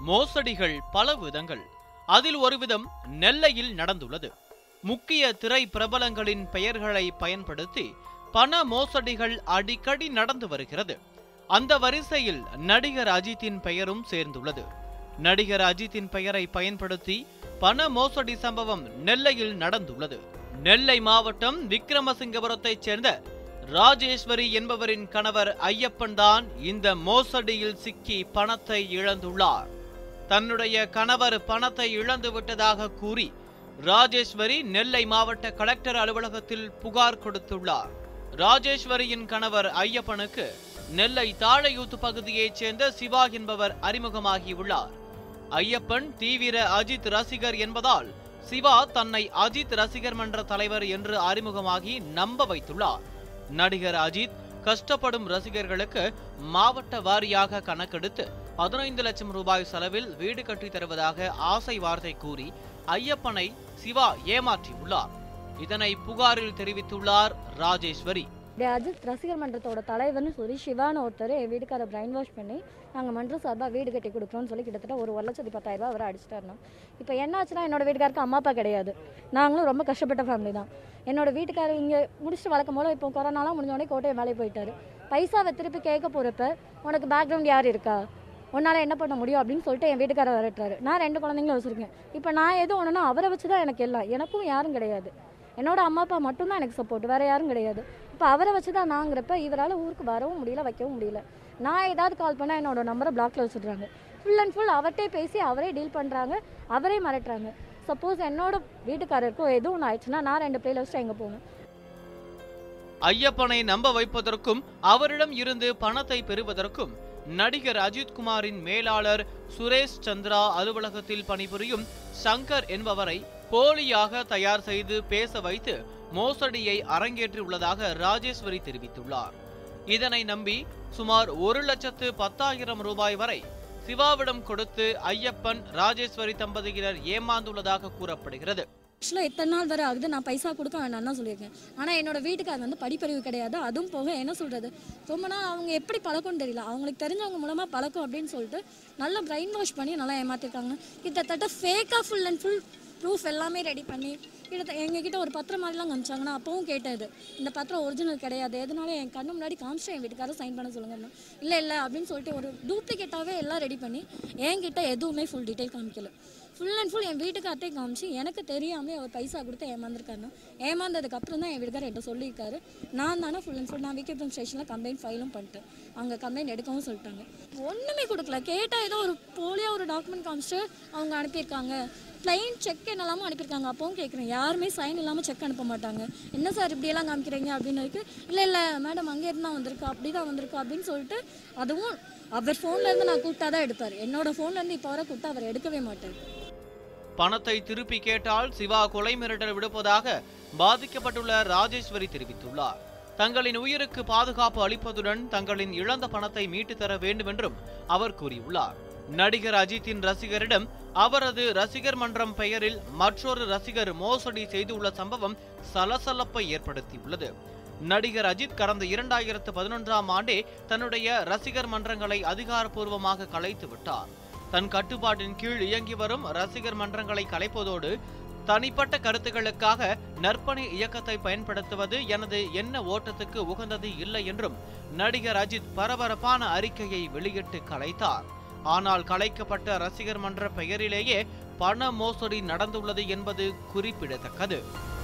மோசடிகள் பல விதங்கள் அதில் ஒரு விதம் நெல்லையில் நடந்துள்ளது முக்கிய திரை பிரபலங்களின் பெயர்களை பயன்படுத்தி பண மோசடிகள் அடிக்கடி நடந்து வருகிறது அந்த வரிசையில் நடிகர் அஜித்தின் பெயரும் சேர்ந்துள்ளது நடிகர் அஜித்தின் பெயரை பயன்படுத்தி பண மோசடி சம்பவம் நெல்லையில் நடந்துள்ளது நெல்லை மாவட்டம் விக்ரமசிங்கபுரத்தைச் சேர்ந்த ராஜேஸ்வரி என்பவரின் கணவர் ஐயப்பன் தான் இந்த மோசடியில் சிக்கி பணத்தை இழந்துள்ளார் தன்னுடைய கணவர் பணத்தை இழந்து விட்டதாக கூறி ராஜேஸ்வரி நெல்லை மாவட்ட கலெக்டர் அலுவலகத்தில் புகார் கொடுத்துள்ளார் ராஜேஸ்வரியின் கணவர் ஐயப்பனுக்கு நெல்லை தாழையூத்து பகுதியைச் சேர்ந்த சிவா என்பவர் அறிமுகமாகியுள்ளார் ஐயப்பன் தீவிர அஜித் ரசிகர் என்பதால் சிவா தன்னை அஜித் ரசிகர் மன்ற தலைவர் என்று அறிமுகமாகி நம்ப வைத்துள்ளார் நடிகர் அஜித் கஷ்டப்படும் ரசிகர்களுக்கு மாவட்ட வாரியாக கணக்கெடுத்து பதினைந்து லட்சம் ரூபாய் செலவில் வீடு கட்டித் தருவதாக ஆசை வார்த்தை கூறி ஐயப்பனை சிவா ஏமாற்றியுள்ளார் இதனை புகாரில் தெரிவித்துள்ளார் ராஜேஸ்வரி டே அஜித் ரசிகர் மன்றத்தோட தலைவர்னு சொல்லி சிவான்னு ஒருத்தர் என் வீட்டுக்காரை பிரைன் வாஷ் பண்ணி நாங்கள் மன்றம் சார்பாக வீடு கட்டி கொடுக்குறோம்னு சொல்லி கிட்டத்தட்ட ஒரு ஒரு லட்சத்தி பத்தாயிரம் ரூபாய் அவரை அடிச்சிட்டாருனா இப்போ என்னாச்சுன்னா என்னோட வீட்டுக்காருக்கு அம்மா அப்பா கிடையாது நாங்களும் ரொம்ப கஷ்டப்பட்ட ஃபேமிலி தான் என்னோட வீட்டுக்காரர் இங்கே முடிச்சுட்டு வழக்கம் போல இப்போ கொரோனாலாம் முடிஞ்சோடனே கோட்டையை வேலைக்கு போயிட்டாரு பைசாவை திருப்பி கேட்க போகிறப்ப உனக்கு பேக்ரவுண்ட் யார் இருக்கா உன்னால் என்ன பண்ண முடியும் அப்படின்னு சொல்லிட்டு என் வீட்டுக்காரர் விரட்டுறாரு நான் ரெண்டு குழந்தைங்களும் வச்சுருக்கேன் இப்போ நான் எதுவும் ஒன்றுனா அவரை வச்சு தான் எனக்கு எல்லாம் எனக்கும் யாரும் கிடையாது என்னோட அம்மா அப்பா மட்டும்தான் எனக்கு சப்போர்ட் வேற யாரும் கிடையாது இப்போ அவரை வச்சு தான் நாங்கிறப்ப இவரால் ஊருக்கு வரவும் முடியல வைக்கவும் முடியல நான் ஏதாவது கால் பண்ணால் என்னோட நம்பரை பிளாக்ல வச்சுடுறாங்க ஃபுல் அண்ட் ஃபுல் அவர்கிட்டே பேசி அவரே டீல் பண்ணுறாங்க அவரே மிரட்டுறாங்க சப்போஸ் என்னோட வீட்டுக்காரருக்கும் எதுவும் ஒன்று ஆயிடுச்சுன்னா நான் ரெண்டு பிள்ளைல வச்சுட்டு எங்கே போகணும் ஐயப்பனை நம்ப வைப்பதற்கும் அவரிடம் இருந்து பணத்தை பெறுவதற்கும் நடிகர் அஜித் குமாரின் மேலாளர் சுரேஷ் சந்திரா அலுவலகத்தில் பணிபுரியும் சங்கர் என்பவரை போலியாக தயார் செய்து பேச வைத்து மோசடியை அரங்கேற்றியுள்ளதாக ராஜேஸ்வரி தெரிவித்துள்ளார் இதனை நம்பி சுமார் ஒரு லட்சத்து பத்தாயிரம் ரூபாய் வரை சிவாவிடம் கொடுத்து ஐயப்பன் ராஜேஸ்வரி தம்பதியினர் ஏமாந்துள்ளதாக கூறப்படுகிறது ஆக்சுவலாக இத்தனை நாள் வரை ஆகுது நான் பைசா கொடுக்க வேணாம்னு தான் சொல்லியிருக்கேன் ஆனால் என்னோட வீட்டுக்கார் வந்து படிப்பறிவு கிடையாது அதுவும் போக என்ன சொல்கிறது ரொம்ப நாள் அவங்க எப்படி பழக்கம்னு தெரியல அவங்களுக்கு தெரிஞ்சவங்க மூலமாக பழக்கம் அப்படின்னு சொல்லிட்டு நல்லா பிரைன் வாஷ் பண்ணி நல்லா ஏமாற்றிருக்காங்க கிட்டத்தட்ட ஃபேக்காக ஃபுல் அண்ட் ஃபுல் ப்ரூஃப் எல்லாமே ரெடி பண்ணி கிட்ட எங்ககிட்ட ஒரு பத்திரம் மாதிரிலாம் காமிச்சாங்கன்னா அப்பவும் கேட்டது இந்த பத்திரம் ஒரிஜினல் கிடையாது எதனால என் கண்ணு முன்னாடி காமிச்சிட்டு என் வீட்டுக்காரர் சைன் பண்ண சொல்லுங்க இல்லை இல்லை அப்படின்னு சொல்லிட்டு ஒரு டூப்ளிகேட்டாகவே எல்லாம் ரெடி பண்ணி என்கிட்ட எதுவுமே ஃபுல் டீட்டெயில் காமிக்கல ஃபுல் அண்ட் ஃபுல் என் வீட்டுக்கார்ட்டே காமிச்சு எனக்கு தெரியாமல் அவர் பைசா கொடுத்து ஏமாந்துருக்காருன்னா ஏமாந்ததுக்கு அப்புறம் தான் என் வீட்டுக்காரர் என்கிட்ட சொல்லியிருக்காரு நான் தானே ஃபுல் அண்ட் ஃபுல் நான் விகேபுரம் ஸ்டேஷனில் கம்ப்ளைண்ட் ஃபைலும் பண்ணிட்டேன் அங்கே கம்ப்ளைண்ட் எடுக்கவும் சொல்லிட்டாங்க ஒன்றுமே கொடுக்கல கேட்டால் ஏதோ ஒரு போலியாக ஒரு டாக்குமெண்ட் காமிச்சிட்டு அவங்க அனுப்பியிருக்காங்க ப்ளைன் செக் என்னெல்லாமோ அனுப்பியிருக்காங்க அப்பவும் கேட்குறேன் யாருமே சைன் இல்லாமல் செக் அனுப்ப மாட்டாங்க என்ன சார் இப்படியெல்லாம் காமிக்கிறீங்க அப்படின்னு இருக்கு இல்லை இல்லை மேடம் அங்கே இருந்தா வந்திருக்கு அப்படி தான் வந்திருக்கு அப்படின்னு சொல்லிட்டு அதுவும் அவர் ஃபோன்லேருந்து நான் கூப்பிட்டா தான் எடுப்பார் என்னோட ஃபோன்லேருந்து இப்போ வர கூப்பிட்டா அவர் எடுக்கவே மாட்டார் பணத்தை திருப்பி கேட்டால் சிவா கொலை மிரட்டல் விடுப்பதாக பாதிக்கப்பட்டுள்ள ராஜேஸ்வரி தெரிவித்துள்ளார் தங்களின் உயிருக்கு பாதுகாப்பு அளிப்பதுடன் தங்களின் இழந்த பணத்தை மீட்டு தர வேண்டும் என்றும் அவர் கூறியுள்ளார் நடிகர் அஜித்தின் ரசிகரிடம் அவரது ரசிகர் மன்றம் பெயரில் மற்றொரு ரசிகர் மோசடி செய்துள்ள சம்பவம் சலசலப்பை ஏற்படுத்தியுள்ளது நடிகர் அஜித் கடந்த இரண்டாயிரத்து பதினொன்றாம் ஆண்டே தன்னுடைய ரசிகர் மன்றங்களை அதிகாரப்பூர்வமாக கலைத்து விட்டார் தன் கட்டுப்பாட்டின் கீழ் இயங்கி வரும் ரசிகர் மன்றங்களை கலைப்பதோடு தனிப்பட்ட கருத்துக்களுக்காக நற்பணி இயக்கத்தை பயன்படுத்துவது எனது எண்ண ஓட்டத்துக்கு உகந்தது இல்லை என்றும் நடிகர் அஜித் பரபரப்பான அறிக்கையை வெளியிட்டு கலைத்தார் ஆனால் கலைக்கப்பட்ட ரசிகர் மன்ற பெயரிலேயே பண மோசடி நடந்துள்ளது என்பது குறிப்பிடத்தக்கது